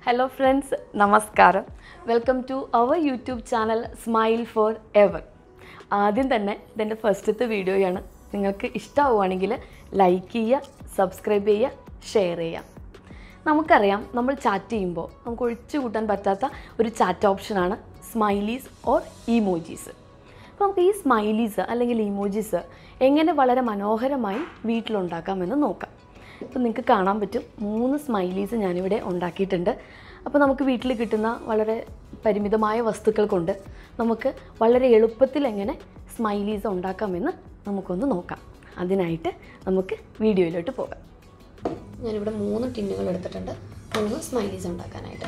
hello friends നമസ്കാരം welcome to our YouTube channel smile forever ആദ്യം തന്നെ ഇതെൻ്റെ ഫസ്റ്റത്തെ വീഡിയോയാണ് നിങ്ങൾക്ക് ഇഷ്ടമാവുകയാണെങ്കിൽ ലൈക്ക് ചെയ്യുക സബ്സ്ക്രൈബ് ചെയ്യുക ഷെയർ ചെയ്യുക നമുക്കറിയാം നമ്മൾ ചാറ്റ് ചെയ്യുമ്പോൾ നമുക്ക് ഒഴിച്ചു കൂട്ടാൻ പറ്റാത്ത ഒരു ചാറ്റ് ഓപ്ഷനാണ് സ്മൈലീസ് ഓർ ഇമോജീസ് അപ്പോൾ നമുക്ക് ഈ സ്മൈലീസ് അല്ലെങ്കിൽ ഇമോജീസ് എങ്ങനെ വളരെ മനോഹരമായി വീട്ടിലുണ്ടാക്കാമെന്ന് നോക്കാം ഇപ്പോൾ നിങ്ങൾക്ക് കാണാൻ പറ്റും മൂന്ന് സ്മൈലീസ് ഞാനിവിടെ ഉണ്ടാക്കിയിട്ടുണ്ട് അപ്പോൾ നമുക്ക് വീട്ടിൽ കിട്ടുന്ന വളരെ പരിമിതമായ വസ്തുക്കൾ കൊണ്ട് നമുക്ക് വളരെ എളുപ്പത്തിൽ എങ്ങനെ സ്മൈലീസ് ഉണ്ടാക്കാമെന്ന് നമുക്കൊന്ന് നോക്കാം അതിനായിട്ട് നമുക്ക് വീഡിയോയിലോട്ട് പോകാം ഞാനിവിടെ മൂന്ന് ടിന്നുകൾ എടുത്തിട്ടുണ്ട് മൂന്ന് സ്മൈലീസ് ഉണ്ടാക്കാനായിട്ട്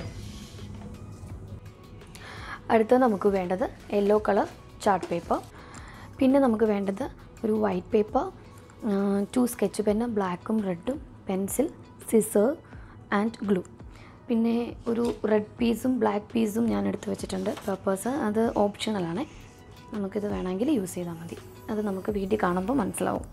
അടുത്തത് നമുക്ക് വേണ്ടത് യെല്ലോ കളർ ചാർട്ട് പേപ്പർ പിന്നെ നമുക്ക് വേണ്ടത് ഒരു white paper two sketch pen ബ്ലാക്കും റെഡും പെൻസിൽ സിസർ ആൻഡ് ഗ്ലൂ പിന്നെ ഒരു റെഡ് പീസും ബ്ലാക്ക് പീസും ഞാൻ എടുത്ത് വെച്ചിട്ടുണ്ട് പേപ്പേഴ്സ് അത് ഓപ്ഷണലാണ് നമുക്കിത് വേണമെങ്കിൽ യൂസ് ചെയ്താൽ മതി അത് നമുക്ക് വീട്ടിൽ കാണുമ്പോൾ മനസ്സിലാവും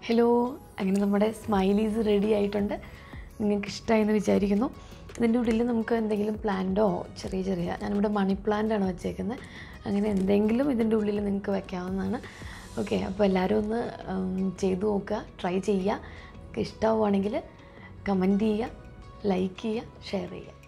ഹലോ അങ്ങനെ നമ്മുടെ സ്മൈലീസ് റെഡി ആയിട്ടുണ്ട് നിങ്ങൾക്ക് ഇഷ്ടമായെന്ന് വിചാരിക്കുന്നു ഇതിൻ്റെ ഉള്ളിൽ നമുക്ക് എന്തെങ്കിലും പ്ലാന്റോ ചെറിയ ചെറിയ ഞാനിവിടെ മണി പ്ലാന്റാണ് വെച്ചേക്കുന്നത് അങ്ങനെ എന്തെങ്കിലും ഇതിൻ്റെ ഉള്ളിൽ നിങ്ങൾക്ക് വെക്കാവുന്നതാണ് ഓക്കെ അപ്പോൾ എല്ലാവരും ഒന്ന് ഉം, ചെയ്തു നോക്കുക ട്രൈ ചെയ്യുക നിങ്ങൾക്ക് ഇഷ്ടമാവുകയാണെങ്കിൽ കമൻറ്റ് ചെയ്യുക ലൈക്ക് ചെയ്യുക ഷെയർ ചെയ്യുക